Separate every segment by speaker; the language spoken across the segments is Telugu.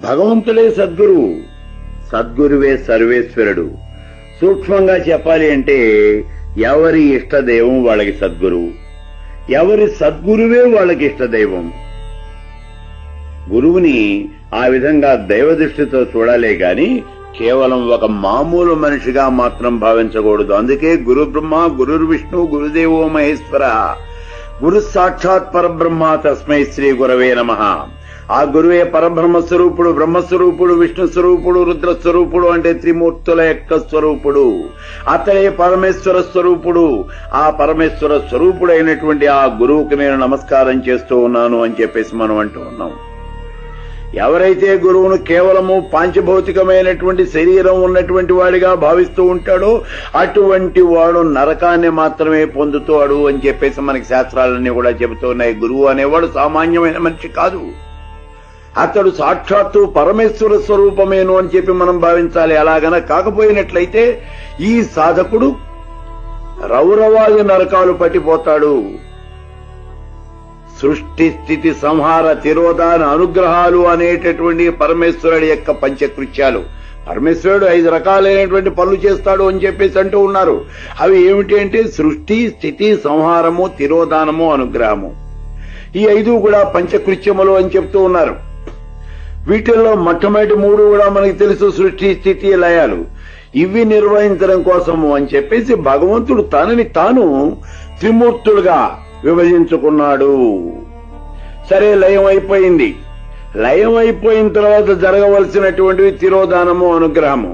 Speaker 1: భగవంతుడే సద్గురువు సద్గురువే సర్వేశ్వరుడు సూక్ష్మంగా చెప్పాలి అంటే ఎవరి ఇష్టదైవం వాళ్ళకి సద్గురువు ఎవరి సద్గురువే వాళ్ళకి ఇష్టదైవం గురువుని ఆ విధంగా దైవ దృష్టితో చూడాలే గాని కేవలం ఒక మామూలు మనిషిగా మాత్రం భావించకూడదు అందుకే గురు బ్రహ్మ గురు విష్ణు గురుదేవో మహేశ్వర గురు సాక్షాత్ పరబ్రహ్మ తస్మై శ్రీ గురవే నమ ఆ గురువే పరబ్రహ్మ స్వరూపుడు బ్రహ్మస్వరూపుడు విష్ణు స్వరూపుడు రుద్ర స్వరూపుడు అంటే త్రిమూర్తుల యొక్క స్వరూపుడు అతడే పరమేశ్వర స్వరూపుడు ఆ పరమేశ్వర స్వరూపుడైనటువంటి ఆ గురువుకి నేను నమస్కారం చేస్తూ ఉన్నాను అని చెప్పేసి మనం అంటూ ఉన్నాం ఎవరైతే గురువును కేవలము పాంచభౌతికమైనటువంటి శరీరం ఉన్నటువంటి వాడిగా భావిస్తూ ఉంటాడో అటువంటి వాడు నరకాన్ని మాత్రమే పొందుతాడు అని చెప్పేసి మనకి శాస్త్రాలన్నీ కూడా చెబుతున్నాయి గురువు అనేవాడు సామాన్యమైన మనిషి కాదు అతడు సాక్షాత్తు పరమేశ్వర స్వరూపమేను అని చెప్పి మనం భావించాలి అలాగన కాకపోయినట్లయితే ఈ సాధకుడు రౌరవాది నరకాలు పట్టిపోతాడు సృష్టి స్థితి సంహార తిరోధాన అనుగ్రహాలు అనేటటువంటి పరమేశ్వరుడి యొక్క పంచకృత్యాలు పరమేశ్వరుడు ఐదు రకాలైనటువంటి పనులు చేస్తాడు అని చెప్పేసి అంటూ ఉన్నారు అవి ఏమిటి అంటే సృష్టి స్థితి సంహారము తిరోధానము అనుగ్రహము ఈ ఐదు కూడా పంచకృత్యములు అని చెప్తూ ఉన్నారు వీటిల్లో మొట్టమొదటి మూడు కూడా మనకి తెలుసు సృష్టి స్థితి లయాలు ఇవి నిర్వహించడం కోసము అని చెప్పేసి భగవంతుడు తనని తాను త్రిమూర్తులుగా విభజించుకున్నాడు సరే లయం అయిపోయింది లయం అయిపోయిన తర్వాత జరగవలసినటువంటివి తిరోధానము అనుగ్రహము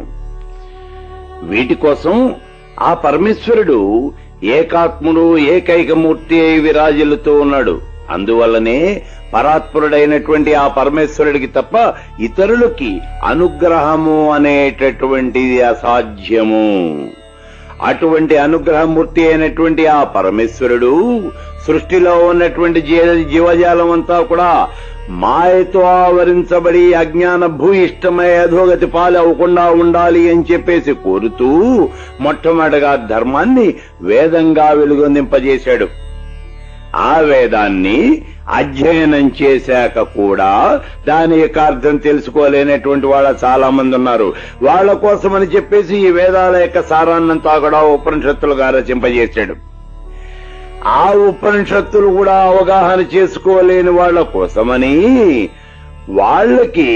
Speaker 1: వీటి కోసం ఆ పరమేశ్వరుడు ఏకాత్ముడు ఏకైకమూర్తి అయి విరాజిల్లుతూ ఉన్నాడు అందువల్లనే పరాత్ముడైనటువంటి ఆ పరమేశ్వరుడికి తప్ప ఇతరులకి అనుగ్రహము అనేటటువంటిది అసాధ్యము అటువంటి అనుగ్రహమూర్తి అయినటువంటి ఆ పరమేశ్వరుడు సృష్టిలో ఉన్నటువంటి జీ- జీవజాలం అంతా కూడా మాయతో ఆవరించబడి అజ్ఞాన భూయిష్టమై అధోగతి పాలు అవ్వకుండా ఉండాలి అని చెప్పేసి కోరుతూ మొట్టమొదటిగా ధర్మాన్ని వేదంగా వెలుగొందింపజేశాడు ఆ వేదాన్ని అధ్యయనం చేశాక కూడా దాని యొక్క అర్థం తెలుసుకోలేనటువంటి వాళ్ళ చాలా మంది ఉన్నారు వాళ్ళ కోసమని చెప్పేసి ఈ వేదాల యొక్క సారాన్నంతా కూడా ఉపనిషత్తులుగా రచింపజేశాడు ఆ ఉపనిషత్తులు కూడా అవగాహన చేసుకోలేని వాళ్ళ కోసమని వాళ్ళకి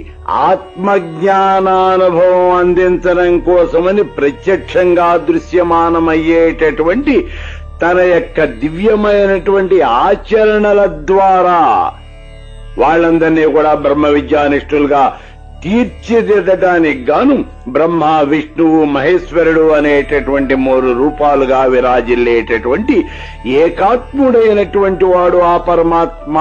Speaker 1: ఆత్మజ్ఞానానుభవం అందించడం కోసమని ప్రత్యక్షంగా దృశ్యమానమయ్యేటటువంటి తన యొక్క దివ్యమైనటువంటి ఆచరణల ద్వారా వాళ్ళందరినీ కూడా బ్రహ్మ విద్యానిష్ఠులుగా తీర్చిదిద్దడానికి గాను బ్రహ్మ విష్ణువు మహేశ్వరుడు అనేటటువంటి మూడు రూపాలుగా విరాజిల్లేటటువంటి ఏకాత్ముడైనటువంటి వాడు ఆ పరమాత్మ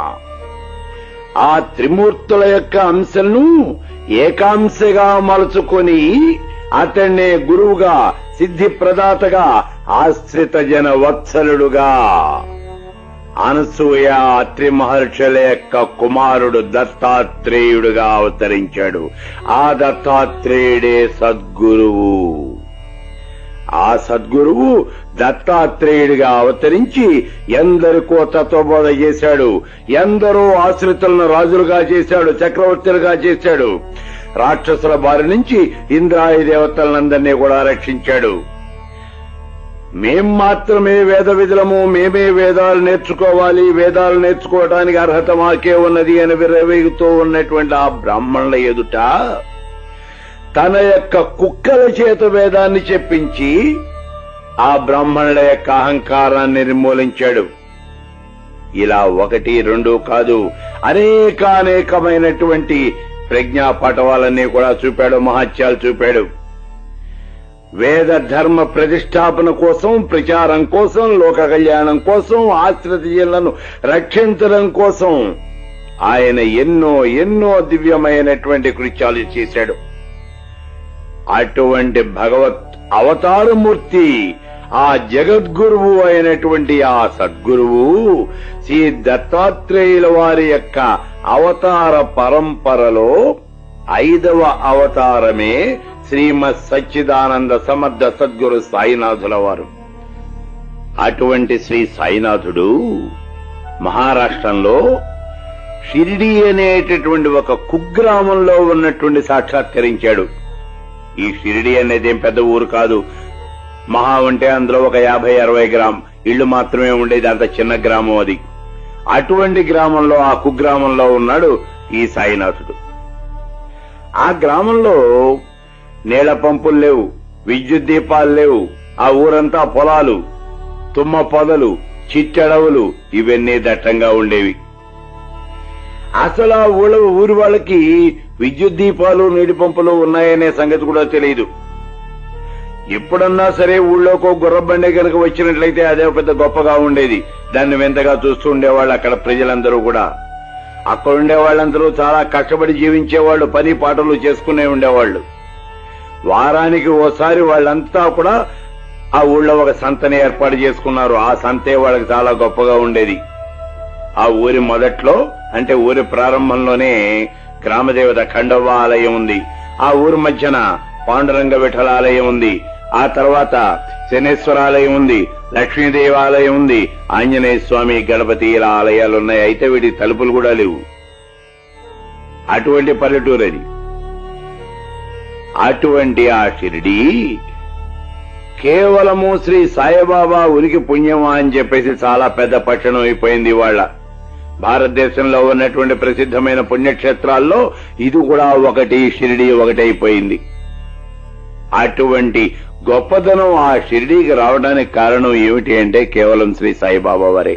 Speaker 1: ఆ త్రిమూర్తుల యొక్క అంశలను ఏకాంశగా మలుచుకొని అతన్నే గురువుగా సిద్ధి ప్రదాతగా ఆశ్రిత జన వత్సలుడుగా అనసూయ అత్రి మహర్షుల యొక్క కుమారుడు దత్తాత్రేయుడుగా అవతరించాడు ఆ దత్తాత్రేయుడే సద్గురువు ఆ సద్గురువు దత్తాత్రేయుడిగా అవతరించి ఎందరికో తత్వబోధ చేశాడు ఎందరో ఆశ్రితులను రాజులుగా చేశాడు చక్రవర్తులుగా చేశాడు రాక్షసుల బారి నుంచి ఇంద్రాయ దేవతలందరినీ కూడా రక్షించాడు మేం మాత్రమే వేద విధులము మేమే వేదాలు నేర్చుకోవాలి వేదాలు నేర్చుకోవడానికి అర్హత మాకే ఉన్నది అని విరవేగుతూ ఉన్నటువంటి ఆ బ్రాహ్మణుల ఎదుట తన యొక్క కుక్కల చేత వేదాన్ని చెప్పించి ఆ బ్రాహ్మణుల యొక్క అహంకారాన్ని నిర్మూలించాడు ఇలా ఒకటి రెండు కాదు అనేకానేకమైనటువంటి ప్రజ్ఞా పటవాలన్నీ కూడా చూపాడు మహత్యాలు చూపాడు వేద ధర్మ ప్రతిష్టాపన కోసం ప్రచారం కోసం లోక కళ్యాణం కోసం ఆశ్రిత జిల్లను రక్షించడం కోసం ఆయన ఎన్నో ఎన్నో దివ్యమైనటువంటి కృత్యాలు చేశాడు అటువంటి భగవత్ అవతారమూర్తి ఆ జగద్గురువు అయినటువంటి ఆ సద్గురువు శ్రీ దత్తాత్రేయుల వారి యొక్క అవతార పరంపరలో ఐదవ అవతారమే శ్రీమద్ సచ్చిదానంద సమర్థ సద్గురు సాయినాథుల వారు అటువంటి శ్రీ సాయినాథుడు మహారాష్ట్రంలో షిరిడి అనేటటువంటి ఒక కుగ్రామంలో ఉన్నటువంటి సాక్షాత్కరించాడు ఈ షిరిడి అనేది ఏం పెద్ద ఊరు కాదు మహా ఉంటే అందులో ఒక యాభై అరవై గ్రామం ఇళ్లు మాత్రమే ఉండేది అంత చిన్న గ్రామం అది అటువంటి గ్రామంలో ఆ కుగ్రామంలో ఉన్నాడు ఈ సాయినాథుడు ఆ గ్రామంలో నీళ్ల పంపులు లేవు విద్యుత్ దీపాలు లేవు ఆ ఊరంతా పొలాలు తుమ్మ పొదలు చిట్టడవులు ఇవన్నీ దట్టంగా ఉండేవి అసలు ఆ ఊళ్ళ ఊరి వాళ్ళకి విద్యుత్ దీపాలు నీటి పంపులు ఉన్నాయనే సంగతి కూడా తెలియదు ఎప్పుడన్నా సరే ఊళ్ళోకి ఒక గుర్రబండి కనుక వచ్చినట్లయితే అదే పెద్ద గొప్పగా ఉండేది దాన్ని వింతగా చూస్తూ ఉండేవాళ్ళు అక్కడ ప్రజలందరూ కూడా అక్కడ ఉండే వాళ్ళందరూ చాలా కష్టపడి జీవించేవాళ్ళు పని పాటలు చేసుకునే ఉండేవాళ్ళు వారానికి ఓసారి వాళ్ళంతా కూడా ఆ ఊళ్ళో ఒక సంతని ఏర్పాటు చేసుకున్నారు ఆ సంతే వాళ్ళకి చాలా గొప్పగా ఉండేది ఆ ఊరి మొదట్లో అంటే ఊరి ప్రారంభంలోనే గ్రామదేవత ఖండవ్వ ఆలయం ఉంది ఆ ఊరి మధ్యన పాండురంగ విఠల ఆలయం ఉంది ఆ తర్వాత శనేశ్వర ఆలయం ఉంది లక్ష్మీదేవి ఆలయం ఉంది ఆంజనేయ స్వామి గణపతి ఇలా ఆలయాలు ఉన్నాయి అయితే వీటి తలుపులు కూడా లేవు అటువంటి పల్లెటూరు అది అటువంటి ఆ షిరిడి కేవలము శ్రీ సాయిబాబా ఉనికి పుణ్యమా అని చెప్పేసి చాలా పెద్ద పట్టణం అయిపోయింది వాళ్ళ భారతదేశంలో ఉన్నటువంటి ప్రసిద్ధమైన పుణ్యక్షేత్రాల్లో ఇది కూడా ఒకటి షిరిడి ఒకటైపోయింది అటువంటి గొప్పదనం ఆ షిరిడీకి రావడానికి కారణం ఏమిటి అంటే కేవలం శ్రీ సాయిబాబా వారే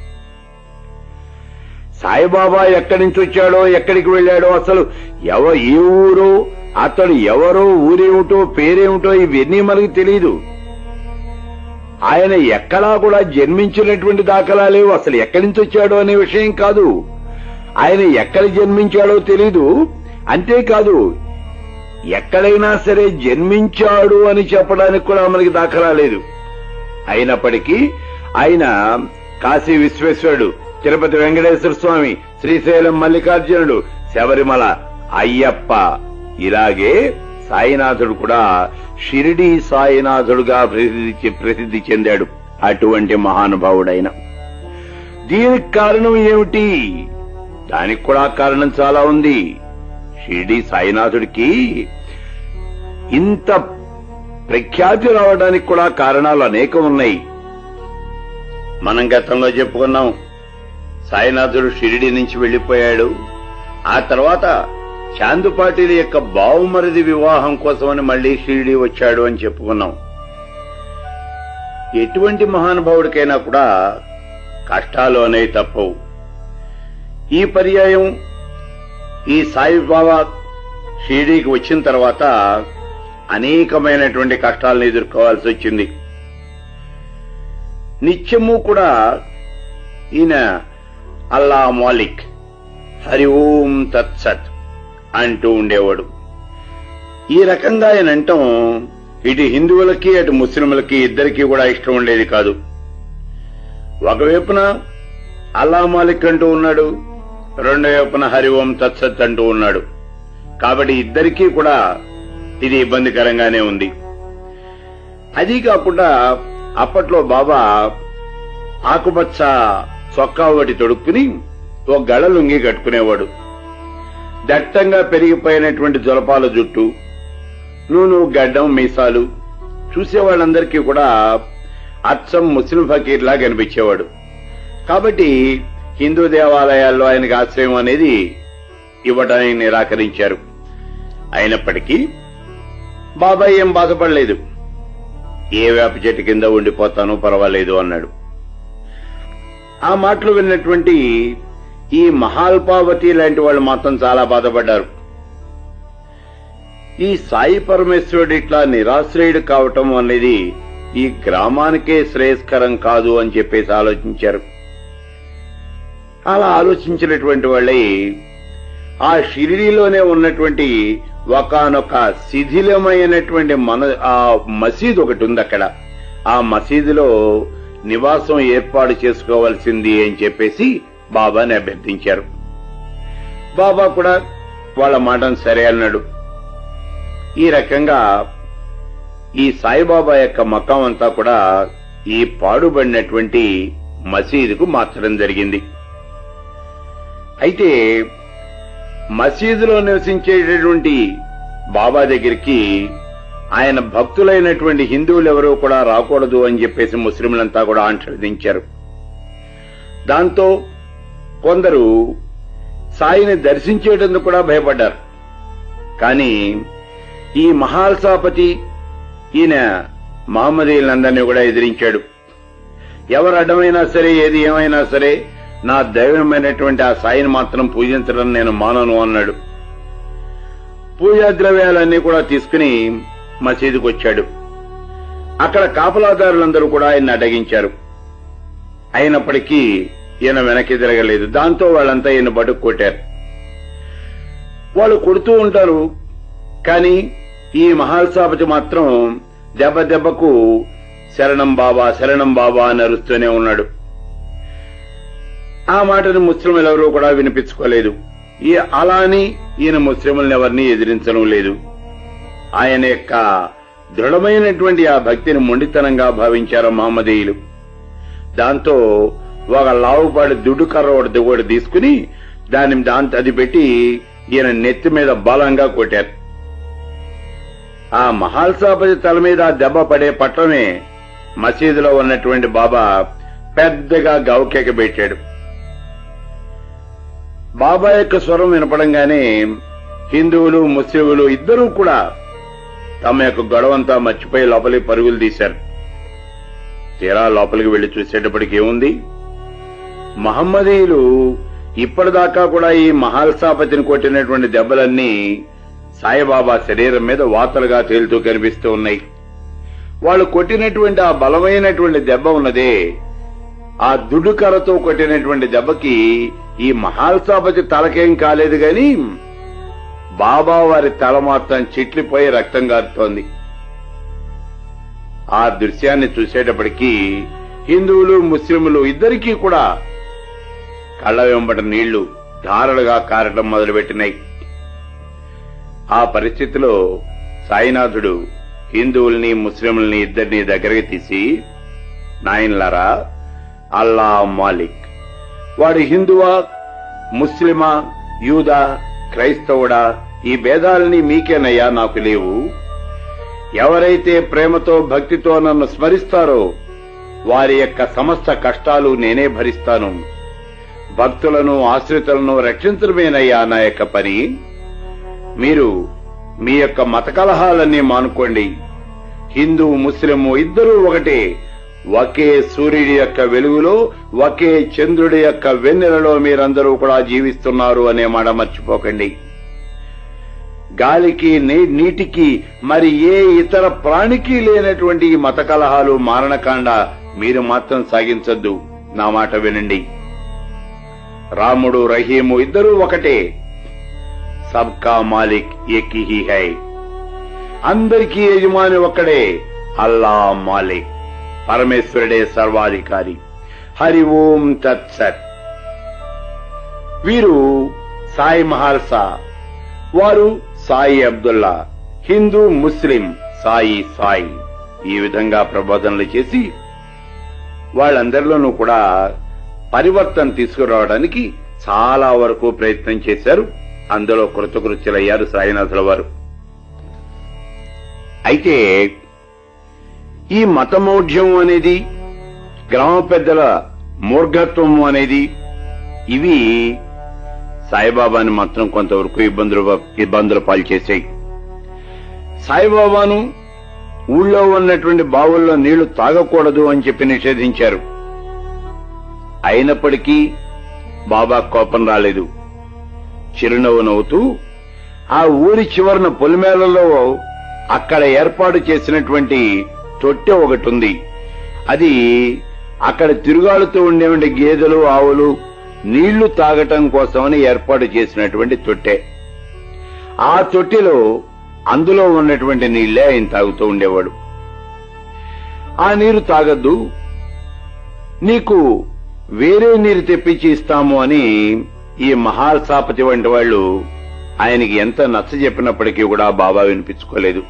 Speaker 1: సాయిబాబా ఎక్కడి నుంచి వచ్చాడో ఎక్కడికి వెళ్ళాడో అసలు ఎవ ఏ ఊరు అతడు ఎవరో ఊరేమిటో పేరేమిటో ఇవన్నీ మనకి తెలియదు ఆయన ఎక్కడా కూడా జన్మించినటువంటి దాఖలా లేవు అసలు ఎక్కడి నుంచి వచ్చాడో అనే విషయం కాదు ఆయన ఎక్కడ జన్మించాడో తెలీదు అంతేకాదు ఎక్కడైనా సరే జన్మించాడు అని చెప్పడానికి కూడా మనకి దాఖలా లేదు అయినప్పటికీ ఆయన కాశీ విశ్వేశ్వరుడు తిరుపతి వెంకటేశ్వర స్వామి శ్రీశైలం మల్లికార్జునుడు శబరిమల అయ్యప్ప ఇలాగే సాయినాథుడు కూడా షిరిడి సాయినాథుడుగా ప్రసిద్ధి ప్రసిద్ధి చెందాడు అటువంటి మహానుభావుడైన దీనికి కారణం ఏమిటి దానికి కూడా కారణం చాలా ఉంది షిరిడి సాయినాథుడికి ఇంత ప్రఖ్యాతి రావడానికి కూడా కారణాలు అనేకం ఉన్నాయి మనం గతంలో చెప్పుకున్నాం సాయినాథుడు షిరిడి నుంచి వెళ్లిపోయాడు ఆ తర్వాత చాందుపాటిల యొక్క బావుమరిది వివాహం కోసమని మళ్లీ షిరిడి వచ్చాడు అని చెప్పుకున్నాం ఎటువంటి మహానుభావుడికైనా కూడా కష్టాలు అనేవి తప్పవు ఈ పర్యాయం ఈ సాయిబాబా షిరిడీకి వచ్చిన తర్వాత అనేకమైనటువంటి కష్టాలను ఎదుర్కోవాల్సి వచ్చింది నిత్యము కూడా ఈయన అల్లా మాలిక్ హరి ఓం తత్సత్ అంటూ ఉండేవాడు ఈ రకంగా ఆయన అంటాం ఇటు హిందువులకి అటు ముస్లింలకి ఇద్దరికీ కూడా ఇష్టం ఉండేది కాదు ఒకవైపున అల్లా మాలిక్ అంటూ ఉన్నాడు రెండో వైపున హరి ఓం తత్సత్ అంటూ ఉన్నాడు కాబట్టి ఇద్దరికీ కూడా ఇది ఇబ్బందికరంగానే ఉంది అది కాకుండా అప్పట్లో బాబా ఆకుపచ్చ చొక్కా ఒకటి తొడుక్కుని ఓ గళ లుంగి కట్టుకునేవాడు దట్టంగా పెరిగిపోయినటువంటి జొలపాల జుట్టు నూనె గడ్డం మీసాలు చూసే వాళ్ళందరికీ కూడా అచ్చం ముస్లిం ఫకీర్లా కనిపించేవాడు కాబట్టి హిందూ దేవాలయాల్లో ఆయనకు ఆశ్రయం అనేది ఇవ్వడానికి నిరాకరించారు అయినప్పటికీ బాబాయ్ ఏం బాధపడలేదు ఏ వేప చెట్టు కింద ఉండిపోతాను పర్వాలేదు అన్నాడు ఆ మాటలు విన్నటువంటి ఈ మహాల్పావతి లాంటి వాళ్ళు మాత్రం చాలా బాధపడ్డారు ఈ సాయి పరమేశ్వరుడు ఇట్లా నిరాశ్రయుడు కావటం అనేది ఈ గ్రామానికే శ్రేయస్కరం కాదు అని చెప్పేసి ఆలోచించారు అలా ఆలోచించినటువంటి వాళ్ళే ఆ షిరిడీలోనే ఉన్నటువంటి ఒకనొక శిథిలమైనటువంటి మన ఆ మసీద్ ఒకటి ఉంది అక్కడ ఆ మసీదులో నివాసం ఏర్పాటు చేసుకోవాల్సింది అని చెప్పేసి బాబాని అభ్యర్థించారు బాబా కూడా వాళ్ళ మాటను సరే అన్నాడు ఈ రకంగా ఈ సాయిబాబా యొక్క మకం అంతా కూడా ఈ పాడుబడినటువంటి మసీదుకు మార్చడం జరిగింది అయితే మసీదులో నివసించేటటువంటి బాబా దగ్గరికి ఆయన భక్తులైనటువంటి హిందువులు ఎవరూ కూడా రాకూడదు అని చెప్పేసి ముస్లింలంతా కూడా ఆంక్ష విధించారు దాంతో కొందరు సాయిని దర్శించేటందుకు కూడా భయపడ్డారు కానీ ఈ మహాల్సాపతి ఈయన మహమ్మదీయులందరినీ కూడా ఎదిరించాడు ఎవరు అడ్డమైనా సరే ఏది ఏమైనా సరే నా దైవమైనటువంటి ఆ సాయిని మాత్రం పూజించడం నేను మానను అన్నాడు పూజా ద్రవ్యాలన్నీ కూడా తీసుకుని మసీదుకు వచ్చాడు అక్కడ కాపలాదారులందరూ కూడా ఆయన అడగించారు అయినప్పటికీ ఈయన వెనక్కి తిరగలేదు దాంతో వాళ్ళంతా ఈయన బటుకు కొట్టారు వాళ్ళు కొడుతూ ఉంటారు కానీ ఈ మహాల్సాపతి మాత్రం దెబ్బ దెబ్బకు శరణం బాబా శరణం బాబా అని అరుస్తూనే ఉన్నాడు ఆ మాటను ముస్లింలు ఎవరూ కూడా వినిపించుకోలేదు ఈ అలా అని ఈయన ముస్లింలను ఎవరిని ఎదిరించడం లేదు ఆయన యొక్క దృఢమైనటువంటి ఆ భక్తిని మొండితనంగా భావించారు మహమ్మదీయులు దాంతో ఒక లావుపాటి దుడ్డు కర్ర ఒకటి ఒకటి తీసుకుని దాన్ని దాంతో అది పెట్టి ఈయన నెత్తి మీద బలంగా కొట్టారు ఆ మహాల్సాపతి తల మీద ఆ దెబ్బ పడే పట్టమే మసీదులో ఉన్నటువంటి బాబా పెద్దగా గౌకెక పెట్టాడు బాబా యొక్క స్వరం వినపడంగానే హిందువులు ముస్లింలు ఇద్దరూ కూడా తమ యొక్క గొడవంతా మర్చిపోయి లోపలికి పరుగులు తీశారు తీరా లోపలికి వెళ్లి చూసేటప్పటికి ఏముంది మహమ్మదీయులు ఇప్పటిదాకా కూడా ఈ మహాల్సాపతిని కొట్టినటువంటి దెబ్బలన్నీ సాయిబాబా శరీరం మీద వాతలుగా తేలుతూ కనిపిస్తూ ఉన్నాయి వాళ్ళు కొట్టినటువంటి ఆ బలమైనటువంటి దెబ్బ ఉన్నదే ఆ దుడుకరతో కొట్టినటువంటి దెబ్బకి ఈ మహాల్సాపతి తలకేం కాలేదు గాని బాబా వారి తల మాత్రం చిట్లిపోయి రక్తం గారుతోంది ఆ దృశ్యాన్ని చూసేటప్పటికీ హిందువులు ముస్లింలు ఇద్దరికీ కూడా కళ్ళ వెంబట నీళ్లు ధారలుగా కారటం మొదలుపెట్టినాయి ఆ పరిస్థితిలో సాయినాథుడు హిందువుల్ని ముస్లింలని ఇద్దరిని దగ్గరికి తీసి నాయన్లారా అల్లా మాలిక్ వాడు హిందువా ముస్లిమా యూదా క్రైస్తవుడా ఈ భేదాలని మీకేనయ్యా నాకు లేవు ఎవరైతే ప్రేమతో భక్తితో నన్ను స్మరిస్తారో వారి యొక్క సమస్త కష్టాలు నేనే భరిస్తాను భక్తులను ఆశ్రితులను రక్షించడమేనయ్యా నా యొక్క పని మీరు మీ యొక్క మత కలహాలన్నీ మానుకోండి హిందూ ముస్లిము ఇద్దరూ ఒకటే ఒకే సూర్యుడి యొక్క వెలుగులో ఒకే చంద్రుడి యొక్క వెన్నెలలో మీరందరూ కూడా జీవిస్తున్నారు అనే మాట మర్చిపోకండి గాలికి నీ- నీటికి మరి ఏ ఇతర ప్రాణికి లేనటువంటి ఈ మత కలహాలు మారణకాండ మీరు మాత్రం సాగించొద్దు నా మాట వినండి రాముడు రహీము ఇద్దరూ ఒకటే సబ్కా మాలిక్ ఏక్ హీ హై అందరికీ యజమాని ఒక్కడే అల్లా మాలిక్ పరమేశ్వరుడే సర్వాధికారి హరి ఓం తత్సత్ వీరు సాయి మహాల్సా వారు సాయి అబ్దుల్లా హిందూ ముస్లిం సాయి సాయి ఈ విధంగా ప్రబోధనలు చేసి వాళ్ళందరిలోనూ కూడా పరివర్తన తీసుకురావడానికి చాలా వరకు ప్రయత్నం చేశారు అందులో కృతకృత్యులయ్యారు సాయినాథుల వారు అయితే ఈ మతమౌఢ్యం అనేది గ్రామ పెద్దల మూర్ఘత్వం అనేది ఇవి సాయిబాబాని మాత్రం కొంతవరకు ఇబ్బందులు ఇబ్బందులు పాలు చేశాయి సాయిబాబాను ఊళ్ళో ఉన్నటువంటి బావుల్లో నీళ్లు తాగకూడదు అని చెప్పి నిషేధించారు అయినప్పటికీ బాబా కోపం రాలేదు చిరునవ్వు నవ్వుతూ ఆ ఊరి చివరన పొలిమేలలో అక్కడ ఏర్పాటు చేసినటువంటి తొట్టె ఒకటి ఉంది అది అక్కడ తిరుగాడుతూ ఉండేటువంటి గేదెలు ఆవులు నీళ్లు తాగటం కోసమని ఏర్పాటు చేసినటువంటి తొట్టె ఆ తొట్టెలో అందులో ఉన్నటువంటి నీళ్లే ఆయన తాగుతూ ఉండేవాడు ఆ నీరు తాగద్దు నీకు వేరే నీరు తెప్పించి ఇస్తాము అని ఈ మహాల్సాపతి వంటి వాళ్ళు ఆయనకి ఎంత నచ్చ చెప్పినప్పటికీ కూడా బాబా వినిపించుకోలేదు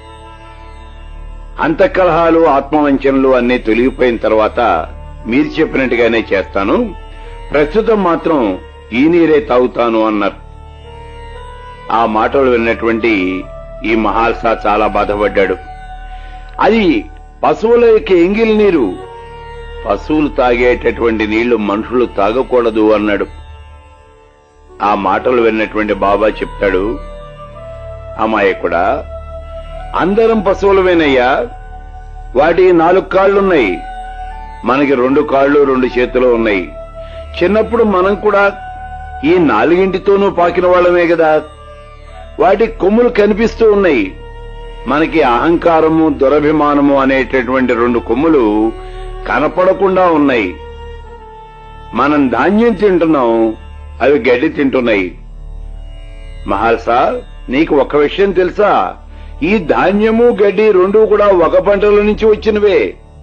Speaker 1: అంతఃకలహాలు ఆత్మవంచనలు అన్నీ తొలగిపోయిన తర్వాత మీరు చెప్పినట్టుగానే చేస్తాను ప్రస్తుతం మాత్రం ఈ నీరే తాగుతాను అన్నారు ఆ మాటలు విన్నటువంటి ఈ మహాల్సా చాలా బాధపడ్డాడు అది పశువుల యొక్క ఎంగిలి నీరు పశువులు తాగేటటువంటి నీళ్లు మనుషులు తాగకూడదు అన్నాడు ఆ మాటలు విన్నటువంటి బాబా చెప్తాడు అమాయకుడా అందరం పశువులమేనయ్యా వాటి నాలుగు కాళ్లున్నాయి మనకి రెండు కాళ్ళు రెండు చేతులు ఉన్నాయి చిన్నప్పుడు మనం కూడా ఈ నాలుగింటితోనూ పాకిన వాళ్ళమే కదా వాటి కొమ్ములు కనిపిస్తూ ఉన్నాయి మనకి అహంకారము దురభిమానము అనేటటువంటి రెండు కొమ్ములు కనపడకుండా ఉన్నాయి మనం ధాన్యం తింటున్నాం అవి గడ్డి తింటున్నాయి మహాల్సా నీకు ఒక విషయం తెలుసా ఈ ధాన్యము గడ్డి రెండు కూడా ఒక పంటల నుంచి వచ్చినవే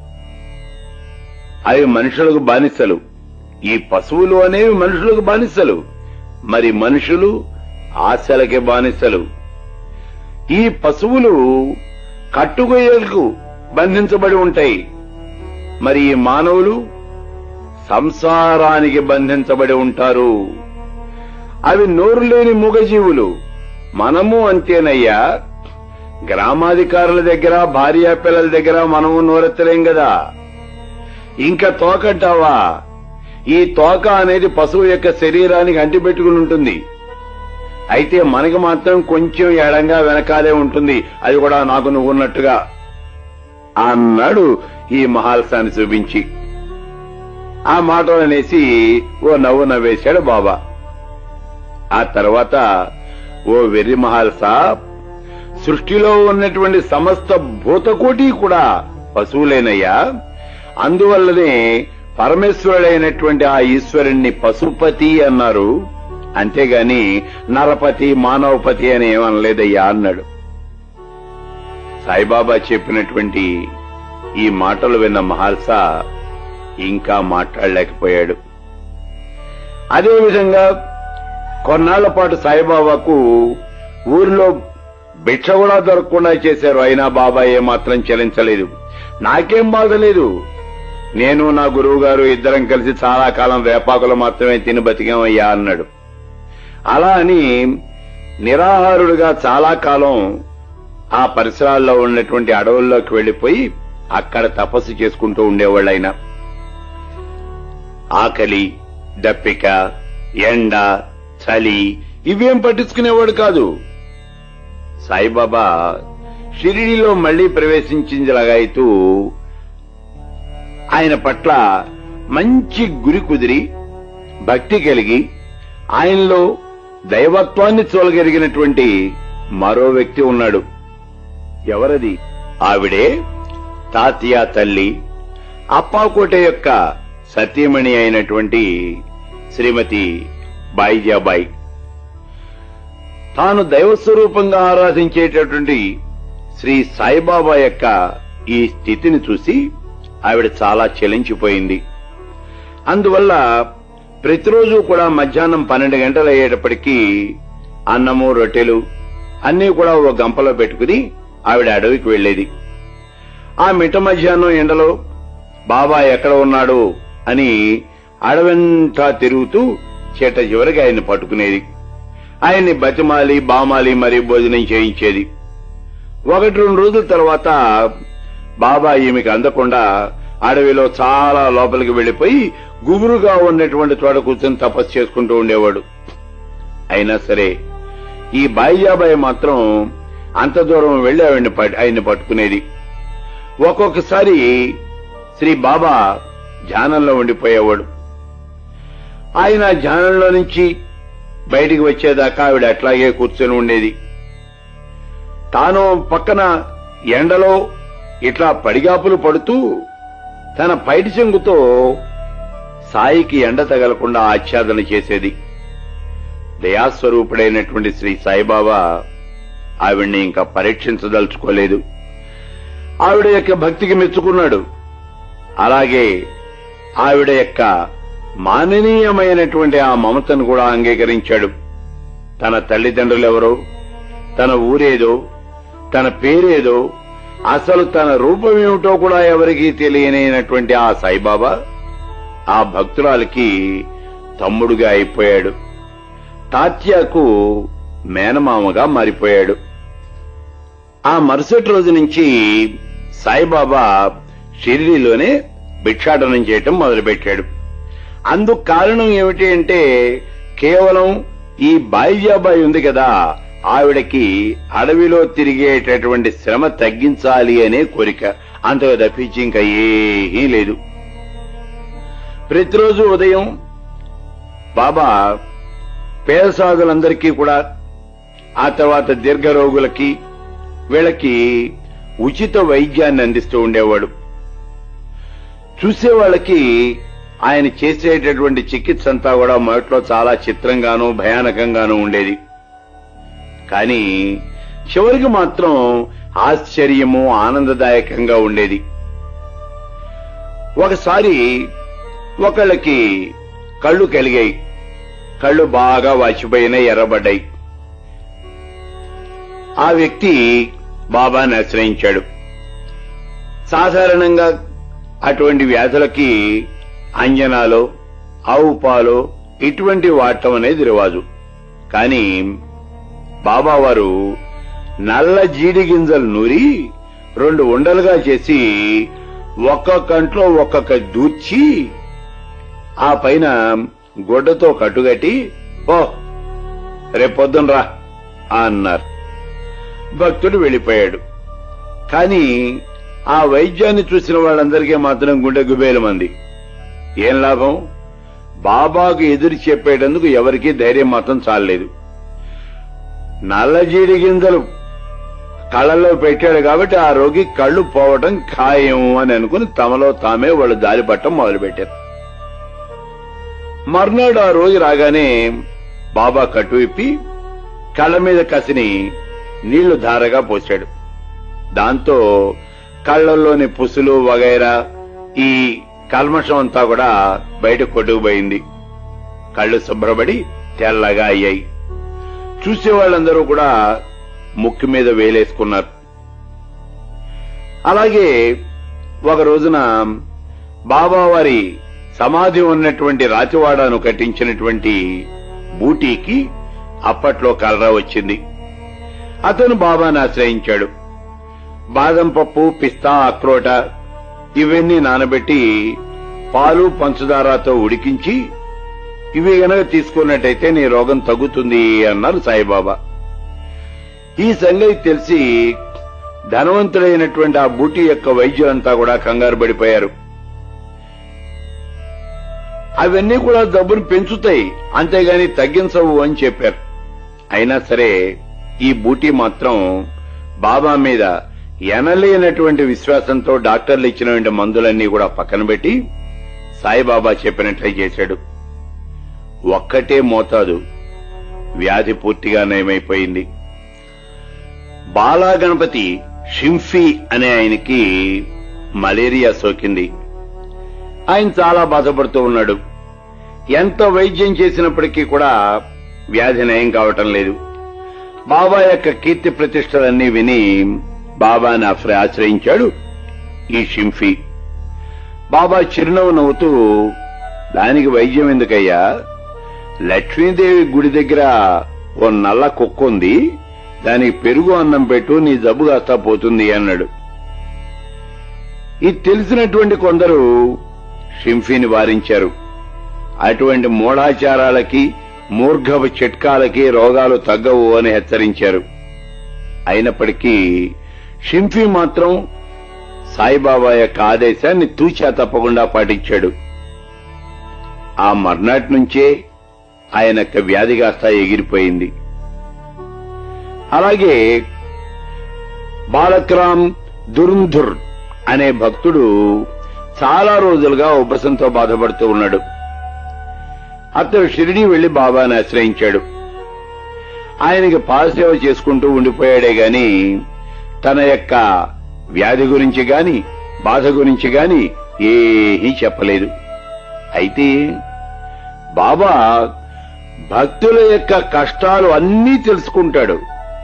Speaker 1: అవి మనుషులకు బానిసలు ఈ పశువులు అనేవి మనుషులకు బానిసలు మరి మనుషులు ఆశలకి బానిసలు ఈ పశువులు కట్టుగొయ్యలకు బంధించబడి ఉంటాయి మరి ఈ మానవులు సంసారానికి బంధించబడి ఉంటారు అవి నోరు లేని మూగజీవులు మనము అంతేనయ్యా గ్రామాధికారుల దగ్గర భార్యా పిల్లల దగ్గర మనము నోరెత్తలేం కదా ఇంకా తోకంటావా ఈ తోక అనేది పశువు యొక్క శరీరానికి అంటిపెట్టుకుని ఉంటుంది అయితే మనకి మాత్రం కొంచెం ఎడంగా వెనకాలే ఉంటుంది అది కూడా నాకు నువ్వున్నట్టుగా అన్నాడు ఈ మహాల్సాన్ని చూపించి ఆ మాటలు అనేసి ఓ నవ్వు నవ్వేశాడు బాబా ఆ తర్వాత ఓ వెర్రి మహాల్సా సృష్టిలో ఉన్నటువంటి సమస్త భూతకోటి కూడా పశువులేనయ్యా అందువల్లనే పరమేశ్వరుడైనటువంటి ఆ ఈశ్వరుణ్ణి పశుపతి అన్నారు అంతేగాని నరపతి మానవపతి అని ఏమనలేదయ్యా అన్నాడు సాయిబాబా చెప్పినటువంటి ఈ మాటలు విన్న మహాల్సా ఇంకా మాట్లాడలేకపోయాడు అదేవిధంగా కొన్నాళ్ల పాటు సాయిబాబాకు ఊరిలో భిక్ష కూడా దొరకకుండా చేశారు అయినా బాబా ఏమాత్రం చెల్లించలేదు నాకేం బాధ లేదు నేను నా గురువు గారు ఇద్దరం కలిసి చాలా కాలం వేపాకులు మాత్రమే తిని బతికామయ్యా అన్నాడు అలా అని నిరాహారుడుగా చాలా కాలం ఆ పరిసరాల్లో ఉన్నటువంటి అడవుల్లోకి వెళ్లిపోయి అక్కడ తపస్సు చేసుకుంటూ ఉండేవాళ్ళు ఆయన ఆకలి దప్పిక ఎండ చలి ఇవేం పట్టించుకునేవాడు కాదు సాయిబాబా షిరిడిలో మళ్లీ ప్రవేశించిందిలాగాయితూ ఆయన పట్ల మంచి గురి కుదిరి భక్తి కలిగి ఆయనలో దైవత్వాన్ని చూలగలిగినటువంటి మరో వ్యక్తి ఉన్నాడు ఎవరది ఆవిడే తాతయ్య తల్లి అప్పాకోట యొక్క సత్యమణి అయినటువంటి శ్రీమతి బాయిజాబాయి తాను దైవస్వరూపంగా ఆరాధించేటటువంటి శ్రీ సాయిబాబా యొక్క ఈ స్థితిని చూసి ఆవిడ చాలా చెలించిపోయింది అందువల్ల ప్రతిరోజు కూడా మధ్యాహ్నం పన్నెండు గంటలు అయ్యేటప్పటికీ అన్నము రొట్టెలు అన్నీ కూడా ఓ గంపలో పెట్టుకుని ఆవిడ అడవికి వెళ్లేది ఆ మిట్ట మధ్యాహ్నం ఎండలో బాబా ఎక్కడ ఉన్నాడు అని అడవంతా తిరుగుతూ చేట చివరికి ఆయన్ని పట్టుకునేది ఆయన్ని బతిమాలి బామాలి మరి భోజనం చేయించేది ఒకటి రెండు రోజుల తర్వాత బాబా ఈమెకి అందకుండా అడవిలో చాలా లోపలికి వెళ్లిపోయి గుబురుగా ఉన్నటువంటి చోట కూర్చొని తపస్సు చేసుకుంటూ ఉండేవాడు అయినా సరే ఈ బాయిజాబాయి మాత్రం అంత దూరం వెళ్లి ఆవిడ్ని పట్- ఆయన్ని పట్టుకునేది ఒక్కొక్కసారి శ్రీ బాబా ధ్యానంలో ఉండిపోయేవాడు ఆయన ధ్యానంలో నుంచి బయటికి వచ్చేదాకా ఆవిడ అట్లాగే కూర్చొని ఉండేది తాను పక్కన ఎండలో ఇట్లా పడిగాపులు పడుతూ తన పైటి చెంగుతో సాయికి ఎండ తగలకుండా ఆచ్ఛాదన చేసేది దయాస్వరూపుడైనటువంటి శ్రీ సాయిబాబా ఆవిడ్ని ఇంకా పరీక్షించదలుచుకోలేదు ఆవిడ యొక్క భక్తికి మెచ్చుకున్నాడు అలాగే ఆవిడ యొక్క మాననీయమైనటువంటి ఆ మమతను కూడా అంగీకరించాడు తన తల్లిదండ్రులెవరో తన ఊరేదో తన పేరేదో అసలు తన రూపం ఏమిటో కూడా ఎవరికీ తెలియనైనటువంటి ఆ సాయిబాబా ఆ భక్తురాలికి తమ్ముడుగా అయిపోయాడు తాత్యాకు మేనమామగా మారిపోయాడు ఆ మరుసటి రోజు నుంచి సాయిబాబా షిరిడిలోనే భిక్షాటనం చేయటం మొదలుపెట్టాడు అందుకు కారణం ఏమిటి అంటే కేవలం ఈ బాయిజాబాయి ఉంది కదా ఆవిడకి అడవిలో తిరిగేటటువంటి శ్రమ తగ్గించాలి అనే కోరిక అంతగా తప్పించి ఇంకా ఏమీ లేదు ప్రతిరోజు ఉదయం బాబా పేద సాధులందరికీ కూడా ఆ తర్వాత దీర్ఘ రోగులకి వీళ్ళకి ఉచిత వైద్యాన్ని అందిస్తూ ఉండేవాడు చూసే వాళ్ళకి ఆయన చేసేటటువంటి చికిత్స అంతా కూడా మొదట్లో చాలా చిత్రంగానూ భయానకంగానూ ఉండేది కానీ చివరికి మాత్రం ఆశ్చర్యము ఆనందదాయకంగా ఉండేది ఒకసారి ఒకళ్ళకి కళ్ళు కలిగాయి కళ్ళు బాగా వాచిపోయినాయి ఎర్రబడ్డాయి ఆ వ్యక్తి బాబాని ఆశ్రయించాడు సాధారణంగా అటువంటి వ్యాధులకి అంజనాలో ఆవు పాలు ఇటువంటి వాడటం అనేది రివాజు కానీ బాబా వారు నల్ల జీడి గింజలు నూరి రెండు ఉండలుగా చేసి ఒక్క కంట్లో ఒక్కొక్క దూర్చి ఆ పైన గుడ్డతో కట్టుగట్టి ఓ రేపొద్దున రా అన్నారు భక్తుడు వెళ్ళిపోయాడు కానీ ఆ వైద్యాన్ని చూసిన వాళ్ళందరికీ మాత్రం గుండె గుబేలమంది ఏం లాభం బాబాకు ఎదురు చెప్పేటందుకు ఎవరికీ ధైర్యం మాత్రం చాలలేదు నల్లజీడి గింజలు కళ్ళల్లో పెట్టాడు కాబట్టి ఆ రోగి కళ్ళు పోవటం ఖాయం అని అనుకుని తమలో తామే వాళ్ళు దారి పట్టం మొదలుపెట్టారు మర్నాడు ఆ రోజు రాగానే బాబా కట్టు విప్పి కళ్ళ మీద కసిని నీళ్లు ధారగా పోశాడు దాంతో కళ్ళల్లోని పుసులు వగైరా ఈ కల్మషం అంతా కూడా బయట కొట్టుకుపోయింది కళ్ళు శుభ్రపడి తెల్లగా అయ్యాయి చూసే వాళ్ళందరూ కూడా ముక్కు మీద వేలేసుకున్నారు అలాగే ఒక రోజున బాబావారి సమాధి ఉన్నటువంటి రాతివాడను కట్టించినటువంటి బూటీకి అప్పట్లో కలరా వచ్చింది అతను బాబాను ఆశ్రయించాడు బాదం పప్పు పిస్తా అక్రోట ఇవన్నీ నానబెట్టి పాలు పంచదారతో ఉడికించి ఇవి గనక తీసుకున్నట్టయితే నీ రోగం తగ్గుతుంది అన్నారు సాయిబాబా ఈ సంగతి తెలిసి ధనవంతుడైనటువంటి ఆ బూటి యొక్క వైద్యులంతా కూడా కంగారు పడిపోయారు అవన్నీ కూడా డబ్బును పెంచుతాయి అంతేగాని తగ్గించవు అని చెప్పారు అయినా సరే ఈ బూటీ మాత్రం బాబా మీద ఎనలేనటువంటి విశ్వాసంతో డాక్టర్లు ఇచ్చినటువంటి మందులన్నీ కూడా పక్కన పెట్టి సాయిబాబా చెప్పినట్లే చేశాడు ఒక్కటే మోతాదు వ్యాధి పూర్తిగా నయమైపోయింది బాలా గణపతి షింఫీ అనే ఆయనకి మలేరియా సోకింది ఆయన చాలా బాధపడుతూ ఉన్నాడు ఎంత వైద్యం చేసినప్పటికీ కూడా వ్యాధి నయం కావటం లేదు బాబా యొక్క కీర్తి ప్రతిష్టలన్నీ విని బాబాని ఆశ్ర- ఆశ్రయించాడు ఈ షింఫీ బాబా చిరునవ్వు నవ్వుతూ దానికి వైద్యం ఎందుకయ్యా లక్ష్మీదేవి గుడి దగ్గర ఓ నల్ల కుక్క ఉంది దానికి పెరుగు అన్నం పెట్టు నీ జబ్బు కాస్తా పోతుంది అన్నాడు ఇది తెలిసినటువంటి కొందరు షింఫీని వారించారు అటువంటి మూఢాచారాలకి మూర్ఘపు చిట్కాలకి రోగాలు తగ్గవు అని హెచ్చరించారు అయినప్పటికీ షింఫీ మాత్రం సాయిబాబా యొక్క ఆదేశాన్ని తూచా తప్పకుండా పాటించాడు ఆ మర్నాటి నుంచే ఆయన యొక్క వ్యాధి కాస్త ఎగిరిపోయింది అలాగే బాలక్రామ్ దురుంధుర్ అనే భక్తుడు చాలా రోజులుగా ఉబ్బసంతో బాధపడుతూ ఉన్నాడు అతడు షిరిడి వెళ్లి బాబాని ఆశ్రయించాడు ఆయనకి పాదసేవ చేసుకుంటూ ఉండిపోయాడే గాని తన యొక్క వ్యాధి గురించి గాని బాధ గురించి గాని ఏమీ చెప్పలేదు అయితే బాబా భక్తుల యొక్క కష్టాలు అన్నీ తెలుసుకుంటాడు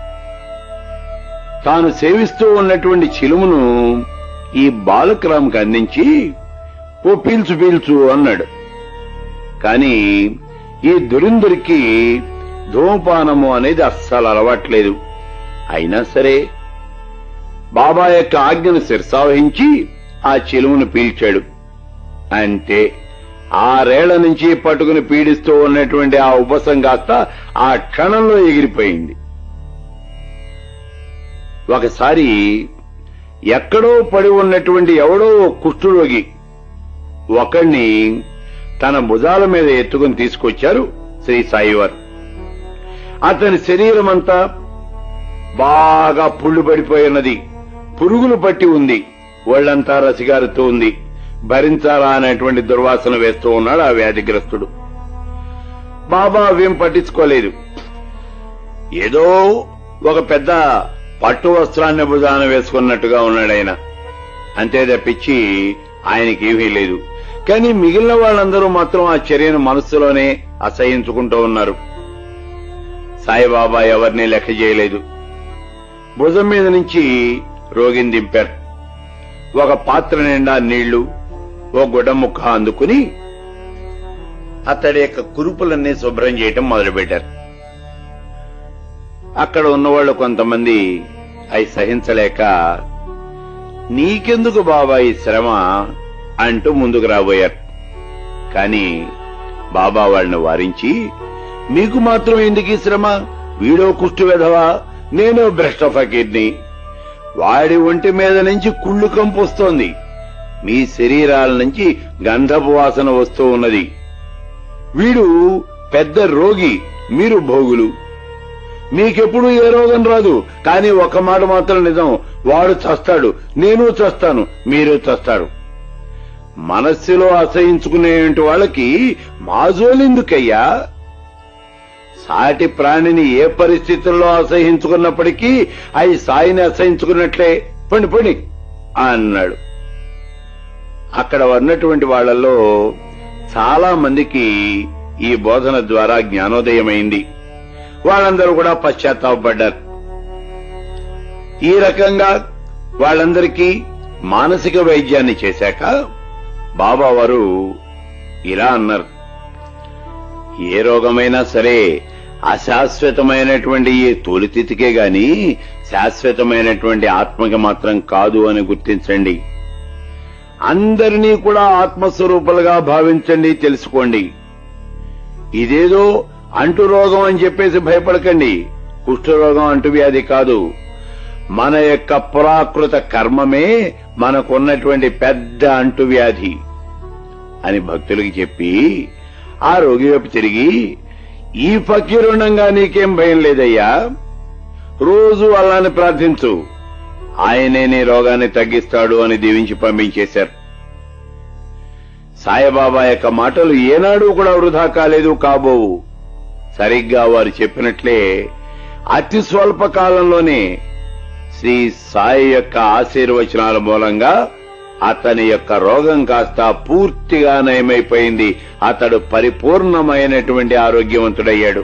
Speaker 1: తాను సేవిస్తూ ఉన్నటువంటి చిలుమును ఈ బాలక్రామ్కి అందించి ఓ పీల్చు పీల్చు అన్నాడు కాని ఈ దురిందరికి ధూమపానము అనేది అస్సలు అలవాట్లేదు అయినా సరే బాబా యొక్క ఆజ్ఞను శిరసావహించి ఆ చెలువును పీల్చాడు అంతే ఆరేళ్ల నుంచి పట్టుకుని పీడిస్తూ ఉన్నటువంటి ఆ ఉపసం కాస్త ఆ క్షణంలో ఎగిరిపోయింది ఒకసారి ఎక్కడో పడి ఉన్నటువంటి ఎవడో ఓ కుష్ఠరోగి ఒకణ్ణి తన భుజాల మీద ఎత్తుకుని తీసుకొచ్చారు శ్రీ సాయివారు అతని శరీరం అంతా బాగా పుళ్ళు పడిపోయినది పురుగులు పట్టి ఉంది ఒళ్లంతా రసిగారుతూ ఉంది భరించాలా అనేటువంటి దుర్వాసన వేస్తూ ఉన్నాడు ఆ వ్యాధిగ్రస్తుడు బాబా అవేం పట్టించుకోలేదు ఏదో ఒక పెద్ద పట్టు వస్త్రాన్ని భుజాన వేసుకున్నట్టుగా ఉన్నాడు ఆయన అంతే తప్పించి ఆయనకేమీ లేదు కానీ మిగిలిన వాళ్ళందరూ మాత్రం ఆ చర్యను మనస్సులోనే అసహించుకుంటూ ఉన్నారు సాయిబాబా ఎవరిని లెక్క చేయలేదు భుజం మీద నుంచి రోగిని దింపారు ఒక పాత్ర నిండా నీళ్లు ఓ గుడ్డ ముక్క అందుకుని అతడి యొక్క కురుపులన్నీ శుభ్రం చేయటం మొదలుపెట్టారు అక్కడ ఉన్నవాళ్ళు కొంతమంది అవి సహించలేక నీకెందుకు బాబా ఈ శ్రమ అంటూ ముందుకు రాబోయారు కాని బాబా వాళ్ళని వారించి మీకు మాత్రం ఎందుకు ఈ శ్రమ వీడో కుష్టు వెధవా నేను భ్రష్ట ఫకీర్ని వాడి ఒంటి మీద నుంచి కుళ్ళు కంపు వస్తోంది మీ శరీరాల నుంచి గంధపు వాసన వస్తూ ఉన్నది వీడు పెద్ద రోగి మీరు భోగులు మీకెప్పుడు ఏ రోగం రాదు కానీ ఒక మాట మాత్రం నిజం వాడు చస్తాడు నేను చస్తాను మీరు చస్తాడు మనస్సులో అసహించుకునేటువంటి వాళ్ళకి మాజోలెందుకయ్యా సాటి ప్రాణిని ఏ పరిస్థితుల్లో అసహించుకున్నప్పటికీ అవి సాయిని అసహించుకున్నట్లే పండి పండి అన్నాడు అక్కడ ఉన్నటువంటి వాళ్ళల్లో చాలా మందికి ఈ బోధన ద్వారా జ్ఞానోదయమైంది వాళ్ళందరూ కూడా పశ్చాత్తాపడ్డారు ఈ రకంగా వాళ్ళందరికీ మానసిక వైద్యాన్ని చేశాక బాబా వారు ఇలా అన్నారు ఏ రోగమైనా సరే అశాశ్వతమైనటువంటి ఈ తొలితితికే గాని శాశ్వతమైనటువంటి ఆత్మకి మాత్రం కాదు అని గుర్తించండి అందరినీ కూడా ఆత్మస్వరూపాలుగా భావించండి తెలుసుకోండి ఇదేదో అంటు రోగం అని చెప్పేసి భయపడకండి కుష్ఠరోగం అంటువ్యాధి కాదు మన యొక్క పురాకృత కర్మమే మనకున్నటువంటి పెద్ద అంటువ్యాధి అని భక్తులకి చెప్పి ఆ రోగి వైపు తిరిగి ఈ ఫకీరుండంగా నీకేం భయం లేదయ్యా రోజు అల్లాని ప్రార్థించు ఆయనే నీ రోగాన్ని తగ్గిస్తాడు అని దీవించి పంపించేశారు సాయిబాబా యొక్క మాటలు ఏనాడు కూడా వృధా కాలేదు కాబోవు సరిగ్గా వారు చెప్పినట్లే అతి స్వల్ప కాలంలోనే శ్రీ సాయి యొక్క ఆశీర్వచనాల మూలంగా అతని యొక్క రోగం కాస్త పూర్తిగా నయమైపోయింది అతడు పరిపూర్ణమైనటువంటి ఆరోగ్యవంతుడయ్యాడు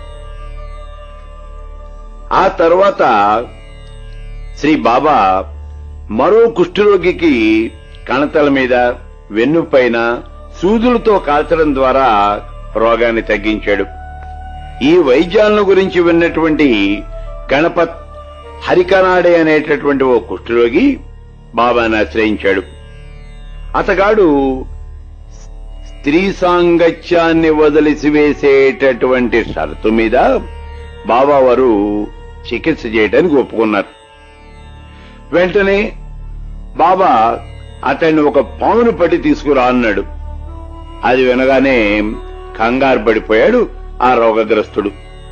Speaker 1: ఆ తర్వాత శ్రీ బాబా మరో కుష్ఠరోగికి కణతల మీద వెన్నుపైన సూదులతో కాల్చడం ద్వారా రోగాన్ని తగ్గించాడు ఈ వైద్యాలను గురించి విన్నటువంటి గణపత్ హరికనాడే అనేటటువంటి ఓ కుష్ఠరోగి బాబాని ఆశ్రయించాడు అతగాడు స్త్రీ సాంగత్యాన్ని వదిలిసివేసేటటువంటి షరతు మీద బాబా వారు చికిత్స చేయడానికి ఒప్పుకున్నారు వెంటనే బాబా అతన్ని ఒక పామును పట్టి తీసుకురా అన్నాడు అది వినగానే కంగారు పడిపోయాడు ఆ రోగగ్రస్తుడు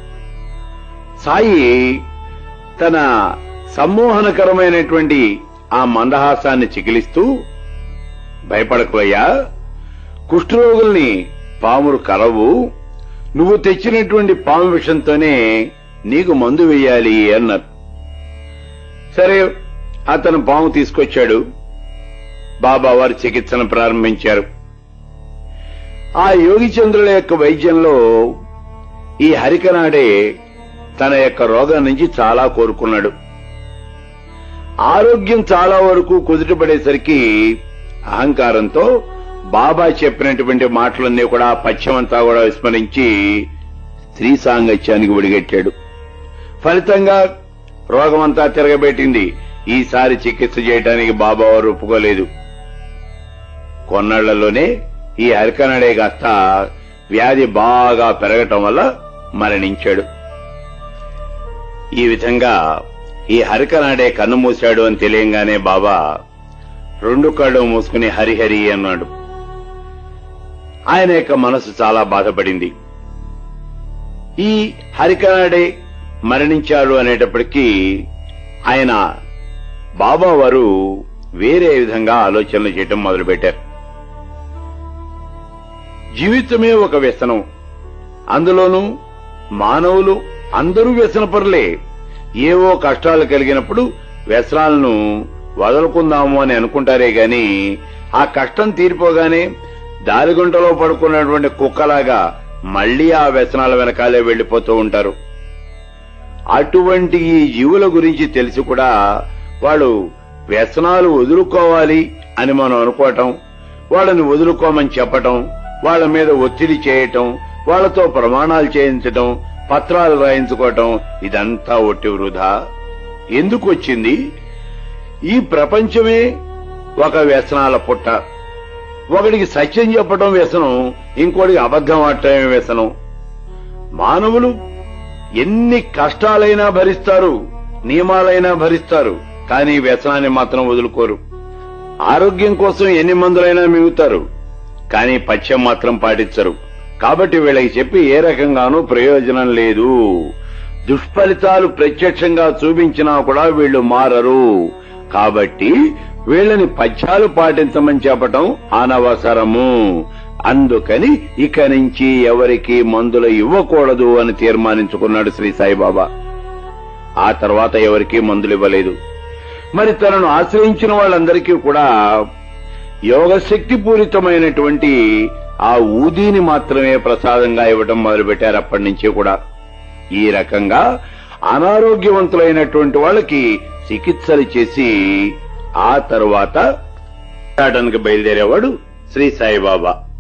Speaker 1: సాయి తన సమ్మోహనకరమైనటువంటి ఆ మందహాసాన్ని చికిలిస్తూ భయపడకపోయా కుష్ఠరోగుల్ని పాములు కలవు నువ్వు తెచ్చినటువంటి పాము విషంతోనే నీకు మందు వేయాలి అన్నారు సరే అతను పాము తీసుకొచ్చాడు బాబా వారు చికిత్సను ప్రారంభించారు ఆ యోగిచంద్రుల యొక్క వైద్యంలో ఈ హరికనాడే తన యొక్క రోగం నుంచి చాలా కోరుకున్నాడు ఆరోగ్యం చాలా వరకు కుదుటపడేసరికి అహంకారంతో బాబా చెప్పినటువంటి మాటలన్నీ కూడా పశ్చిమంతా కూడా విస్మరించి స్త్రీ సాంగత్యానికి ఒడిగట్టాడు ఫలితంగా రోగమంతా తిరగబెట్టింది ఈసారి చికిత్స చేయడానికి బాబా వారు ఒప్పుకోలేదు కొన్నాళ్లలోనే ఈ హరికనడే కాస్త వ్యాధి బాగా పెరగటం వల్ల మరణించాడు ఈ విధంగా ఈ హరికనాడే కన్ను మూశాడు అని తెలియంగానే బాబా రెండు కళ్ళు మూసుకుని హరిహరి అన్నాడు ఆయన యొక్క మనసు చాలా బాధపడింది ఈ హరికనాడే మరణించాడు అనేటప్పటికీ ఆయన బాబా వారు వేరే విధంగా ఆలోచనలు చేయటం మొదలుపెట్టారు జీవితమే ఒక వ్యసనం అందులోనూ మానవులు అందరూ వ్యసనపరులే ఏవో కష్టాలు కలిగినప్పుడు వ్యసనాలను వదులుకుందాము అని అనుకుంటారే గాని ఆ కష్టం తీరిపోగానే దారిగుంటలో పడుకున్నటువంటి కుక్కలాగా మళ్లీ ఆ వ్యసనాల వెనకాలే వెళ్లిపోతూ ఉంటారు అటువంటి ఈ జీవుల గురించి తెలిసి కూడా వాళ్ళు వ్యసనాలు వదులుకోవాలి అని మనం అనుకోవటం వాళ్ళని వదులుకోమని చెప్పటం వాళ్ళ మీద ఒత్తిడి చేయటం వాళ్ళతో ప్రమాణాలు చేయించటం పత్రాలు రాయించుకోవటం ఇదంతా ఒట్టి వృధా ఎందుకు వచ్చింది ఈ ప్రపంచమే ఒక వ్యసనాల పుట్ట ఒకడికి సత్యం చెప్పటం వ్యసనం ఇంకోటికి అబద్ధం ఆడటమే వ్యసనం మానవులు ఎన్ని కష్టాలైనా భరిస్తారు నియమాలైనా భరిస్తారు కానీ వ్యసనాన్ని మాత్రం వదులుకోరు ఆరోగ్యం కోసం ఎన్ని మందులైనా మిగుతారు కానీ పథ్యం మాత్రం పాటించరు కాబట్టి వీళ్ళకి చెప్పి ఏ రకంగానూ ప్రయోజనం లేదు దుష్ఫలితాలు ప్రత్యక్షంగా చూపించినా కూడా వీళ్ళు మారరు కాబట్టి వీళ్ళని పథ్యాలు పాటించమని చెప్పటం అనవసరము అందుకని ఇక నుంచి ఎవరికి మందులు ఇవ్వకూడదు అని తీర్మానించుకున్నాడు శ్రీ సాయిబాబా ఆ తర్వాత ఎవరికీ మందులు ఇవ్వలేదు మరి తనను ఆశ్రయించిన వాళ్ళందరికీ కూడా యోగశక్తి పూరితమైనటువంటి ఆ ఊదీని మాత్రమే ప్రసాదంగా ఇవ్వటం మొదలుపెట్టారు అప్పటి నుంచి కూడా ఈ రకంగా అనారోగ్యవంతులైనటువంటి వాళ్ళకి చికిత్సలు చేసి ఆ తరువాత బయలుదేరేవాడు శ్రీ సాయిబాబా